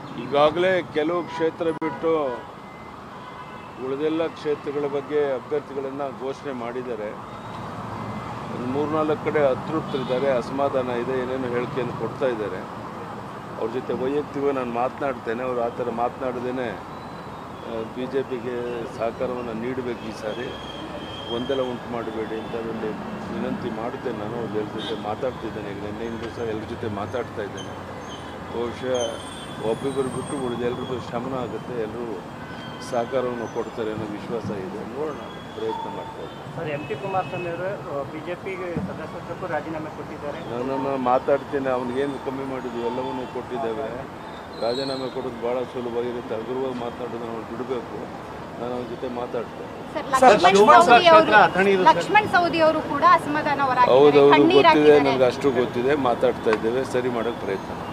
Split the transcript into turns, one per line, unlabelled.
ಈಗಾಗಲೇ ಕೆಲವು ಕ್ಷೇತ್ರ ಬಿಟ್ಟು ಉಳಿದೆಲ್ಲ ಕ್ಷೇತ್ರಗಳ ಬಗ್ಗೆ ಅಭ್ಯರ್ಥಿಗಳನ್ನು ಘೋಷಣೆ ಮಾಡಿದ್ದಾರೆ ಒಂದು ಮೂರ್ನಾಲ್ಕು ಕಡೆ ಅತೃಪ್ತರಿದ್ದಾರೆ ಅಸಮಾಧಾನ ಇದೆ ಏನೇನು ಹೇಳಿಕೆಯನ್ನು ಕೊಡ್ತಾ ಇದ್ದಾರೆ ಅವ್ರ ಜೊತೆ ವೈಯಕ್ತಿಕವಾಗಿ ನಾನು ಮಾತನಾಡ್ತೇನೆ ಅವರು ಆ ಥರ ಮಾತನಾಡದೇನೆ ಬಿ ಜೆ ಪಿಗೆ ಸಹಕಾರವನ್ನು ನೀಡಬೇಕು ಈ ಸಾರಿ ಗೊಂದಲ ಉಂಟು ಮಾಡಬೇಡಿ ಅಂತ ಅದರಲ್ಲಿ ವಿನಂತಿ ಮಾಡ್ತೇನೆ ನಾನು ಅವ್ರ ಜೊತೆ ಮಾತಾಡ್ತಿದ್ದೇನೆ ಈಗ ನಿನ್ನೆಯಿಂದ ಸಹ ಎಲ್ಲರ ಜೊತೆ ಮಾತಾಡ್ತಾ ಇದ್ದೇನೆ ಬಹುಶಃ ಒಬ್ಬಿಬ್ಬರು ಬಿಟ್ಟು ಉಳಿದ ಎಲ್ರಿಗೂ ಶಮನ ಆಗುತ್ತೆ ಎಲ್ಲರೂ ಸಹಕಾರವನ್ನು ಕೊಡ್ತಾರೆ ಅನ್ನೋ ವಿಶ್ವಾಸ ಇದೆ ನೋಡೋಣ ಪ್ರಯತ್ನ ಮಾಡ್ತಾ ಇದ್ದೀನಿ
ಸರ್ ಎಂ ಪಿ ಕುಮಾರಸ್ವಾಮಿ ಅವರು ಬಿಜೆಪಿಗೆ ಸದಸ್ಯತ್ವಕ್ಕೂ ರಾಜೀನಾಮೆ ಕೊಟ್ಟಿದ್ದಾರೆ
ನಾನು ಮಾತಾಡ್ತೇನೆ ಅವ್ನಿಗೇನು ಕಮ್ಮಿ ಮಾಡಿದ್ವಿ ಎಲ್ಲವನ್ನೂ ಕೊಟ್ಟಿದ್ದೇವೆ ರಾಜೀನಾಮೆ ಕೊಡೋದು ಭಾಳ ಸುಲಭವಾಗಿರುತ್ತೆ ಹಗುರವಾಗಿ ಮಾತನಾಡೋದು ನಾವು ಬಿಡಬೇಕು ನಾನು ಅವ್ರ ಜೊತೆ ಮಾತಾಡ್ತೇನೆ
ಸರ್ ಲಕ್ಷ್ಮಣ್ ಸವದಿ ಅವರು ಲಕ್ಷ್ಮಣ್ ಸವದಿ ಅವರು ಕೂಡ ಅಸಮಾಧಾನ
ಹೌದು
ಹೊರಹಾಕಿದ್ದಾರೆ
ಹೌದು ಗೊತ್ತಿದೆ
ಕಣ್ಣೀರಾಕಿದ್ದಾರೆ
ನನಗೆ ಅಷ್ಟು ಗೊತ್ತಿದೆ ಮಾತಾಡ್ತಾ ಇದ್ದೇವೆ ಸರಿ ಮಾಡೋಕ್ಕೆ ಪ್ರಯತ್ನ ಮಾಡ್ತೀನಿ.